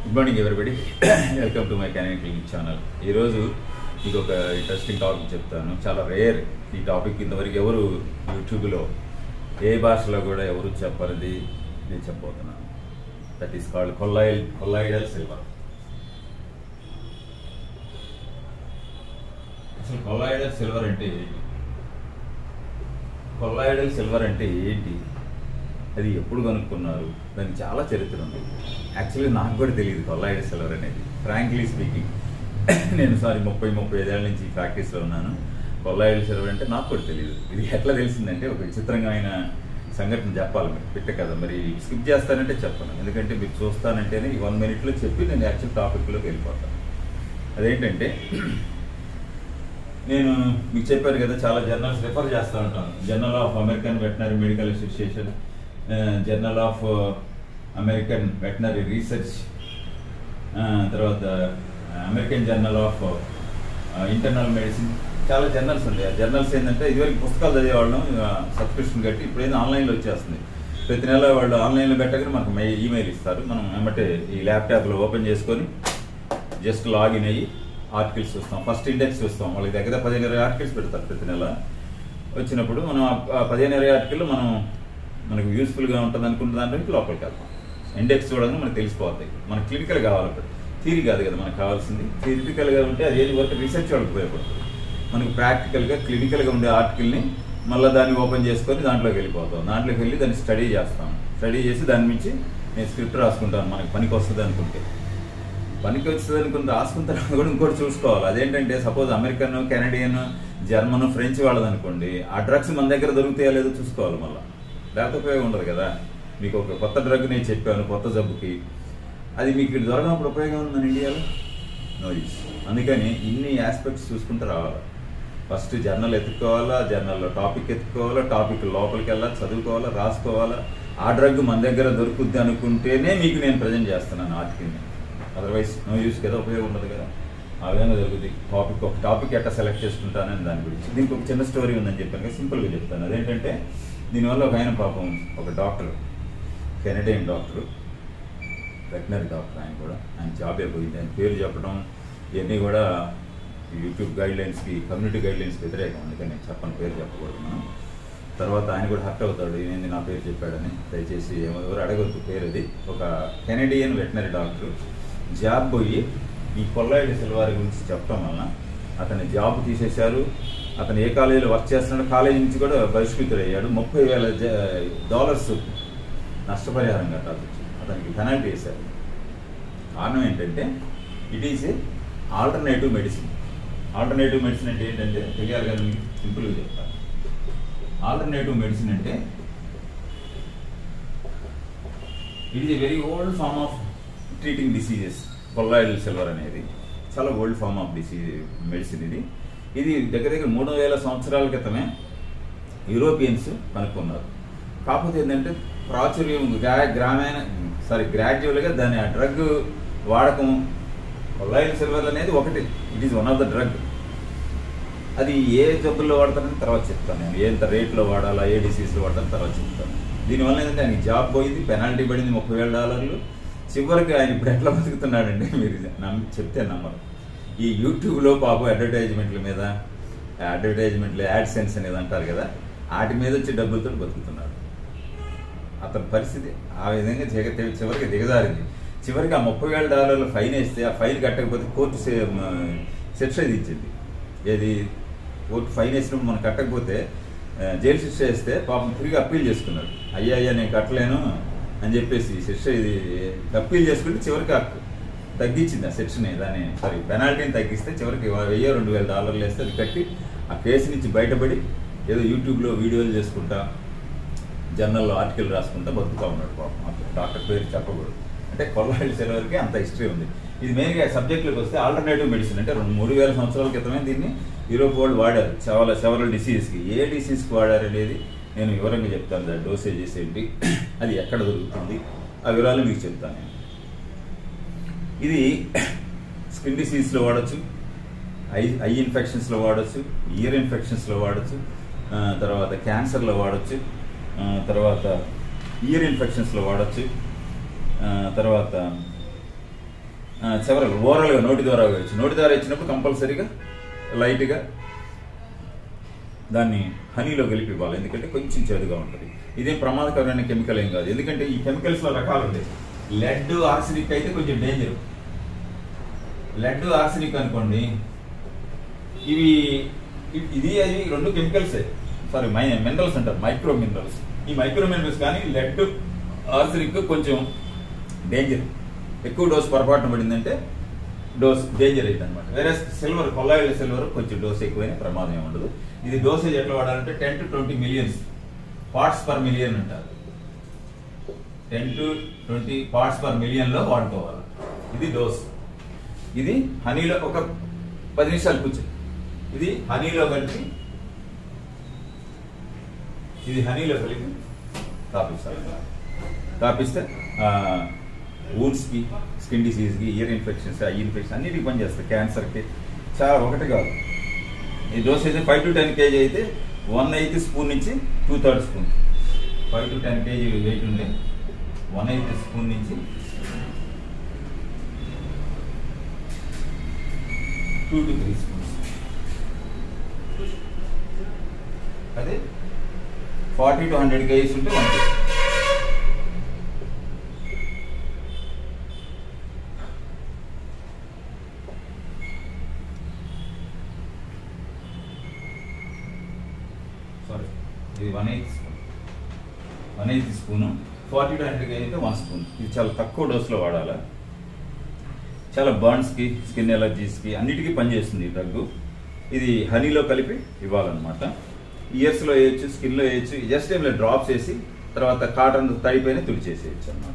good morning everybody welcome to my canine clinic channel ఈరోజు మీకు ఒక ఇంట్రెస్టింగ్ టాపిక్ చెప్తాను చాలా రేర్ ఈ టాపిక్ ఇంతవరకు ఎవరు యూట్యూబ్లో ఏ భాషలో కూడా ఎవరు చెప్పనిది నేను చెప్పబోతున్నాను that is called colloidal colloidal silver అసలు కొల్లాయిడల్ సిల్వర్ అంటే ఏంటి కొల్లాయిడల్ సిల్వర్ అంటే ఏంటి అది ఎప్పుడు కనుక్కున్నారు దానికి చాలా చరిత్ర ఉంది యాక్చువల్లీ నాకు కూడా తెలియదు కొల్లాయిడల్ సిల్వర్ అనేది ఫ్రాంక్లీ స్పీకింగ్ నేను సారీ ముప్పై ముప్పై ఐదేళ్ళ నుంచి ప్రాక్టీస్లో ఉన్నాను కొల్లాయిడల్ సిల్వర్ అంటే నాకు కూడా తెలియదు ఇది ఎట్లా తెలిసిందంటే ఒక విచిత్రమైన సంఘటన చెప్పాలి మీరు పెట్టే కదా మరి స్కిప్ చేస్తానంటే చెప్పను ఎందుకంటే మీరు చూస్తానంటేనే ఈ వన్ మినిట్లో చెప్పి నేను యాక్చువల్ టాపిక్లోకి వెళ్ళిపోతాను అదేంటంటే నేను మీకు చెప్పాను కదా చాలా జర్నల్స్ రిఫర్ చేస్తూ ఉంటాను journal of American veterinary medical association journal of American veterinary research తర్వాత American journal of internal medicine చాలా జర్నల్స్ ఉంటాయి ఆ జర్నల్స్ ఏంటంటే ఇదివరకు పుస్తకాలు చదివేవాళ్ళం సబ్స్క్రిప్షన్ కట్టి ఇప్పుడైతే ఆన్లైన్లో వచ్చేస్తుంది ప్రతి నెల వాళ్ళు ఆన్లైన్లో పెట్టగానే మనకు మెయి ఈమెయిల్ ఇస్తారు మనం ఏమంటే ఈ ల్యాప్టాప్లో ఓపెన్ చేసుకొని జస్ట్ లాగిన్ అయ్యి ఆర్టికల్స్ చూస్తాం ఫస్ట్ ఇండెక్స్ చూస్తాం వాళ్ళకి దగ్గర పదిహేను ఇరవై ఆర్టికల్స్ పెడతారు ప్రతి నెల వచ్చినప్పుడు మనం ఆ పదిహేను ఇరవై ఆర్టికల్ మనం మనకు యూస్ఫుల్గా ఉంటుంది అనుకున్న దాంట్లో లోపలికి వెళ్తాం ఇండెక్స్ చూడగానే మనకు తెలిసిపోతాయి మనకు క్లినికల్ కావాలి థీరీ కాదు కదా మనకు కావాల్సింది థియరిటికల్గా ఉంటే అది ఏది వరకు రీసెర్చ్ వాళ్ళకి ఉపయోగపడుతుంది మనకు ప్రాక్టికల్గా క్లినికల్గా ఉండే ఆర్టికల్ని మళ్ళీ దాన్ని ఓపెన్ చేసుకొని దాంట్లోకి వెళ్ళిపోతాం దాంట్లోకి వెళ్ళి దాన్ని స్టడీ చేస్తాం స్టడీ చేసి దాని నుంచి నేను స్క్రిప్ట్ రాసుకుంటాను మనకి పనికి వస్తుంది అనుకుంటే పనికి వస్తుంది అనుకుని రాసుకున్న తర్వాత కూడా ఇంకోటి చూసుకోవాలి అదేంటంటే suppose American Canadian German French వాళ్ళది అనుకోండి ఆ డ్రగ్స్ మన దగ్గర దొరుకుతాయా లేదో చూసుకోవాలి మళ్ళీ లేకపోతే ఉపయోగం ఉండదు కదా మీకు ఒక కొత్త డ్రగ్ నేను చెప్పాను కొత్త జబ్బుకి అది మీకు ఇక్కడ దొరకనప్పుడు ఉపయోగం ఉంది మన ఇండియాలో నో యూస్ అందుకని ఇన్ని ఆస్పెక్ట్స్ చూసుకుంటూ రావాలి ఫస్ట్ జర్నల్ ఎత్తుక్కోవాలా జర్నల్లో టాపిక్ ఎత్తుకోవాలా టాపిక్ లోపలికి వెళ్ళాలి చదువుకోవాలా రాసుకోవాలా ఆ డ్రగ్ మన దగ్గర దొరుకుద్ది అనుకుంటేనే మీకు నేను ప్రజెంట్ చేస్తున్నాను ఆర్టికల్ని అదర్వైజ్ నో యూస్ కదా ఉపయోగం ఉండదు కదా ఆ విధంగా జరుగుతుంది టాపిక్ ఒక టాపిక్ ఎట్లా సెలెక్ట్ చేసుకుంటానని దాని గురించి దీనికి ఒక చిన్న స్టోరీ ఉందని చెప్పాను కదా సింపుల్గా చెప్తాను అదేంటంటే దీనివల్ల ఒక ఆయన పాపం ఒక doctor Canadian doctor veterinary doctor ఆయన కూడా ఆయన జాబ్ అయిపోయింది ఆయన పేరు చెప్పడం ఇవన్నీ కూడా యూట్యూబ్ గైడ్ లైన్స్కి కమ్యూనిటీ గైడ్ లైన్స్కి వ్యతిరేకం అందుకని నేను చెప్పని పేరు చెప్పకూడదు మనం తర్వాత ఆయన కూడా హర్ట్ అవుతాడు ఏంది నా పేరు చెప్పాడని దయచేసి ఎవరు అడగొద్దు పేరు అది ఒక కెనడియన్ వెటనరీ డాక్టర్ జాబ్ పోయి ఈ కొల్లాయిడి సిల్వారి గురించి చెప్పడం వలన అతని జాబ్ తీసేశారు అతను ఏ కాలేజీలో వర్క్ చేస్తున్నాడో కాలేజీ నుంచి కూడా బహిష్కృతుడయ్యాడు ముప్పై వేల డాలర్స్ నష్టపరిహారం కట్టాల్సి వచ్చింది అతనికి పెనాల్టీ వేశారు కారణం ఏంటంటే it is a alternative medicine alternative medicine అంటే ఏంటంటే తెలియాలి కదా మీకు సింపుల్గా చెప్తాను ఆల్టర్నేటివ్ మెడిసిన్ అంటే it is a very old form of treating diseases colloidal silver అనేది చాలా old form of disease medicine ఇది ఇది దగ్గర దగ్గర మూడు వేల సంవత్సరాల క్రితమే యూరోపియన్స్ కనుక్కున్నారు కాకపోతే ఏంటంటే ప్రాచుర్యం గ్రామీణ సారీ గ్రాడ్యువల్గా దాని ఆ డ్రగ్ వాడకం కొల్లాయిల్ సిల్వర్ అనేది ఒకటి it is one of the drug అది ఏ జబ్బుల్లో వాడతారని తర్వాత చెప్తాను నేను ఎంత రేట్లో వాడాలా ఏ డిసీజ్లో వాడతాను తర్వాత చెప్తాను దీనివల్ల ఏంటంటే ఆయనకి జాబ్ పోయింది పెనాల్టీ పడింది ముప్పై వేల డాలర్లు చివరికి ఆయన ఇప్పుడు ఎట్లా బతుకుతున్నాడంటే మీరు నమ్మి చెప్తే నమ్మరు ఈ యూట్యూబ్లో పాపం అడ్వర్టైజ్మెంట్ల మీద అడ్వర్టైజ్మెంట్లు యాడ్ సెన్స్ అనేది అంటారు కదా వాటి మీద వచ్చి డబ్బులతో బతుకుతున్నాడు అతని పరిస్థితి ఆ విధంగా దిగ చివరికి దిగజారింది చివరికి ఆ ముప్పై వేల డాలర్లు ఫైన్ వేస్తే ఆ ఫైన్ కట్టకపోతే కోర్టు శిక్ష విధించింది ఏది కోర్టు ఫైన్ వేసినప్పుడు మనం కట్టకపోతే జైలు శిక్ష వేస్తే పాపం తిరిగి అప్పీల్ చేసుకున్నాడు అయ్యా అయ్యా నేను కట్టలేను అని చెప్పేసి శిక్ష ఇది అప్పీల్ చేసుకుంటే చివరికి తగ్గించింది ఆ శిక్షని దాన్ని సారీ పెనాల్టీని తగ్గిస్తే చివరికి వెయ్యి రెండు వేల డాలర్లు వేస్తే అది కట్టి ఆ కేసు నుంచి బయటపడి ఏదో యూట్యూబ్లో వీడియోలు చేసుకుంటా జర్నల్లో ఆర్టికల్ రాసుకుంటా బతుకుతా ఉన్నాడు పాపం డాక్టర్ పేరు చెప్పకూడదు అంటే కొల్లాయిల్ సెలవర్కి అంత హిస్టరీ ఉంది ఇది మెయిన్గా సబ్జెక్ట్లోకి వస్తే ఆల్టర్నేటివ్ మెడిసిన్ అంటే రెండు మూడు వేల సంవత్సరాల క్రితమే దీన్ని యూరోప్ వాళ్ళు వాడారు చాలా సెవరల్ డిసీజ్కి ఏ డిసీజ్కి వాడారు అనేది నేను వివరంగా చెప్తాను దాని డోసేజెస్ ఏంటి అది ఎక్కడ దొరుకుతుంది ఆ వివరాలు మీకు చెప్తాను నేను ఇది స్కిన్ డిసీజ్లో వాడచ్చు ఐ ఐ ఇన్ఫెక్షన్స్లో వాడచ్చు ఇయర్ ఇన్ఫెక్షన్స్లో వాడచ్చు తర్వాత క్యాన్సర్లో వాడచ్చు తర్వాత ఇయర్ ఇన్ఫెక్షన్స్లో వాడచ్చు ఆ, తర్వాత ఆ, చివరలు ఓరల్గా నోటి ద్వారా వేయచ్చు నోటి ద్వారా ఇచ్చినప్పుడు కంపల్సరీగా లైట్గా దాన్ని హనీలో కలిపి ఇవ్వాలి ఎందుకంటే కొంచెం చేదుగా ఉంటుంది ఇదేం ప్రమాదకరమైన కెమికల్ ఏం కాదు ఎందుకంటే ఈ కెమికల్స్లో రకాలు ఉంటాయి లెడ్ ఆర్సినిక్ అయితే కొంచెం డేంజర్ లెడ్ ఆర్సినిక్ అనుకోండి ఇవి ఇ- ఇది అది రెండు కెమికల్సే సారీ మై మినరల్స్ అంటారు మైక్రో మినరల్స్ ఈ మైక్రో మినరల్స్ కానీ లెడ్ ఆర్సినిక్ కొంచెం డేంజర్ ఎక్కువ డోస్ పొరపాటున పడిందంటే డోస్ డేంజర్ అయితే అనమాట వేరే సిల్వర్ కొల్లాయిల సిల్వర్ కొంచెం డోస్ ఎక్కువైన ప్రమాదం ఏమి ఉండదు ఇది డోసేజ్ ఎట్లా వాడాలంటే ten to twenty millions parts per million అంటారు ten to twenty parts per million లో వాడుకోవాలి ఇది డోస్ ఇది హనీలో ఒక పది నిమిషాలు కూర్చో ఇది హనీలో కలిపి ఇది హనీలో కలిపి తాపిస్తారు తాపిస్తే కి స్కిన్ డిసీజ్కి ఇయర్ ఇన్ఫెక్షన్స్ ఐ ఇన్ఫెక్షన్ అన్నిటికి పనిచేస్తాయి క్యాన్సర్కి చాలా ఒకటి కాదు ఈ dosage five to ten kg అయితే వన్ ఎయిత్ స్పూన్ నుంచి two third spoon five to ten kg weight ఉంటే వన్ ఎయిత్ స్పూన్ నుంచి టూ టు త్రీ స్పూన్స్ అదే ఫార్టీ టు హండ్రెడ్ కేజీస్ ఉంటే వన్ కేజీ సారీ ఇది one eighth spoon one eighth spoon forty to hundred kg అయితే one spoon ఇది చాలా తక్కువ డోస్లో వాడాలి చాలా బర్న్స్కి స్కిన్ ఎలర్జీస్కి అన్నిటికీ పనిచేస్తుంది ఈ డ్రగ్ ఇది హనీలో కలిపి ఇవ్వాలన్నమాట ఇయర్స్లో వేయచ్చు స్కిన్లో వేయచ్చు జస్ట్ ఏం లేదు డ్రాప్స్ వేసి తర్వాత కాటన్ తడిపైన తుడిచేసేయచ్చు అన్నమాట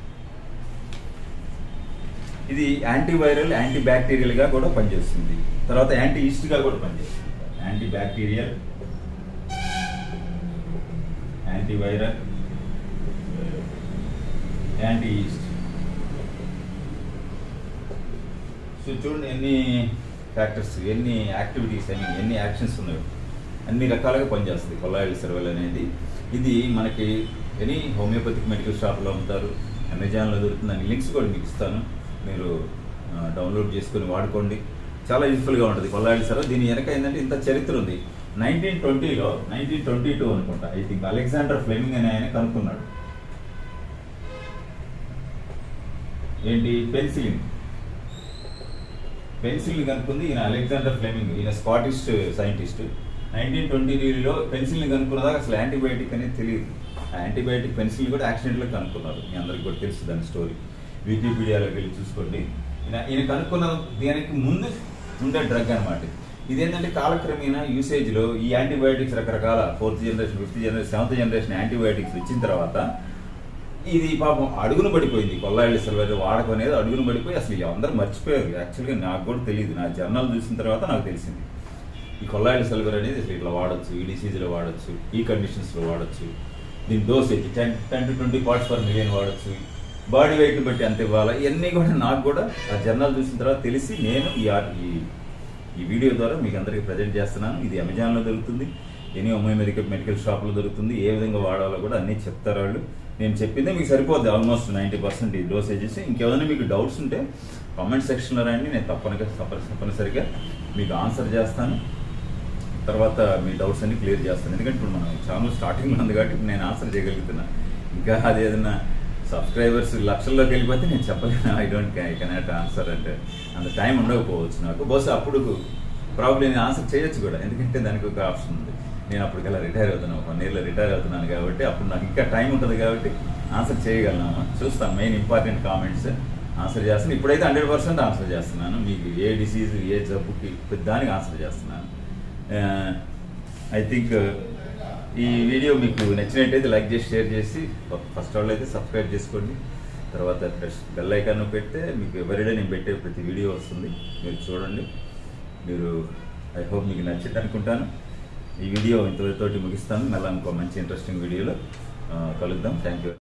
ఇది యాంటీవైరల్ యాంటీ బ్యాక్టీరియల్గా కూడా పనిచేస్తుంది తర్వాత యాంటీ ఈస్ట్గా కూడా పనిచేస్తుంది anti bacterial antiviral anti yeast so చూడండి ఎన్ని ఫ్యాక్టర్స్ ఎన్ని యాక్టివిటీస్ అని ఎన్ని యాక్షన్స్ ఉన్నాయో అన్ని రకాలుగా పనిచేస్తుంది కొల్లాయిల్ సర్వెల్ అనేది ఇది మనకి ఎనీ హోమియోపతిక్ మెడికల్ షాప్లో అమ్ముతారు అమెజాన్లో దొరుకుతుందని లింక్స్ కూడా మీకు ఇస్తాను మీరు డౌన్లోడ్ చేసుకొని వాడుకోండి చాలా యూస్ఫుల్గా ఉంటుంది కొల్లాయిల్ సర్వెల్ దీని వెనక ఏంటంటే ఇంత చరిత్ర ఉంది నైన్టీన్ ట్వంటీలో నైన్టీన్ ట్వంటీ టూ అనుకుంటా ఐ థింక్ అలెగ్జాండర్ ఫ్లెమింగ్ అనే ఆయన కనుక్కున్నాడు ఏంటి పెన్సిలిన్ పెన్సిల్ కనుక్కుంది ఈయన అలెగ్జాండర్ ఫ్లెమింగ్ ఈయన స్కాటిష్ సైంటిస్ట్ నైన్టీన్ ట్వంటీ త్రీలో పెన్సిల్ని కనుక్కున్నదాకా అసలు యాంటీబయాటిక్ అనేది తెలియదు ఆ యాంటీబయాటిక్ పెన్సిల్ కూడా యాక్సిడెంట్లో కనుక్కున్నారు మీ అందరికి కూడా తెలుసు దాని స్టోరీ వికీపీడియాలోకి వెళ్ళి చూసుకోండి ఈయన ఈయన కనుక్కున్న దీనికి ముందు ఉండే డ్రగ్ అనమాట ఇదేంటంటే కాలక్రమేణా యూసేజ్లో ఈ యాంటీబయాటిక్స్ రకరకాల fourth generation fifth generation seventh generation antibiotics వచ్చిన తర్వాత ఇది పాపం అడుగును పడిపోయింది కొల్లాయిల సిల్వర్ వాడకం అనేది అడుగును పడిపోయి అసలు అందరూ మర్చిపోయారు యాక్చువల్గా నాకు కూడా తెలియదు నా జర్నల్ చూసిన తర్వాత నాకు తెలిసింది ఈ కొల్లాయిల సిల్వర్ అనేది అసలు ఇట్లా వాడచ్చు ఈ డిసీజ్లో వాడచ్చు ఈ కండిషన్స్లో వాడచ్చు దీని dosage ten ten to twenty parts per million వాడచ్చు బాడీ వెయిట్ని బట్టి అంత ఇవ్వాలి ఇవన్నీ కూడా నాకు కూడా ఆ జర్నల్ చూసిన తర్వాత తెలిసి నేను ఈ ఆర్- ఈ ఈ వీడియో ద్వారా మీకు అందరికీ ప్రజెంట్ చేస్తున్నాను ఇది అమెజాన్లో దొరుకుతుంది ఎనీ అమ్మాయి మెడికల్ మెడికల్ షాప్లో దొరుకుతుంది ఏ విధంగా వాడాలో కూడా అన్నీ చెప్తారు వాళ్ళు నేను చెప్పిందే మీకు సరిపోద్ది ఆల్మోస్ట్ నైంటీ పర్సెంట్ ఈ డోసేజెస్ ఇంకేమైనా మీకు డౌట్స్ ఉంటే కామెంట్ సెక్షన్లో రండి నేను తప్పనిగా తప్ప తప్పనిసరిగా మీకు ఆన్సర్ చేస్తాను తర్వాత మీ డౌట్స్ అన్ని క్లియర్ చేస్తాను ఎందుకంటే ఇప్పుడు మనం ఛానల్ స్టార్టింగ్లో ఉంది కాబట్టి ఇప్పుడు నేను ఆన్సర్ చేయగలుగుతున్నా ఇంకా అది ఏదైనా సబ్స్క్రైబర్స్ లక్షల్లోకి వెళ్ళిపోతే నేను చెప్పలేను I don't I cannot answer అంటే అంత టైం ఉండకపోవచ్చు నాకు బహుశా అప్పుడు ప్రాబ్లం నేను ఆన్సర్ చేయొచ్చు కూడా ఎందుకంటే దానికి ఒక ఆప్షన్ ఉంది నేను అప్పటికల్లా రిటైర్ అవుతున్నాను వన్ ఇయర్లో రిటైర్ అవుతున్నాను కాబట్టి అప్పుడు నాకు ఇంకా టైం ఉంటుంది కాబట్టి ఆన్సర్ చేయగలను చూస్తాను మెయిన్ ఇంపార్టెంట్ కామెంట్స్ ఆన్సర్ చేస్తాను ఇప్పుడైతే హండ్రెడ్ పర్సెంట్ ఆన్సర్ చేస్తున్నాను మీకు ఏ డిసీజ్ ఏ జబ్బుకి దానికి ఆన్సర్ చేస్తున్నాను ఐ థింక్ ఈ వీడియో మీకు నచ్చినట్టయితే లైక్ చేసి షేర్ చేసి ఫస్ట్ వాళ్ళు అయితే సబ్స్క్రైబ్ చేసుకోండి తర్వాత ప్రెస్ బెల్ ఐకాన్ పెడితే మీకు ఎవరిడే నేను పెట్టే ప్రతి వీడియో వస్తుంది మీరు చూడండి మీరు ఐ హోప్ మీకు నచ్చింది అనుకుంటాను ఈ వీడియో ఇంతవరతోటి ముగిస్తాను మళ్ళీ ఇంకో మంచి ఇంట్రెస్టింగ్ వీడియోలో ఆ, కలుద్దాం థ్యాంక్ యూ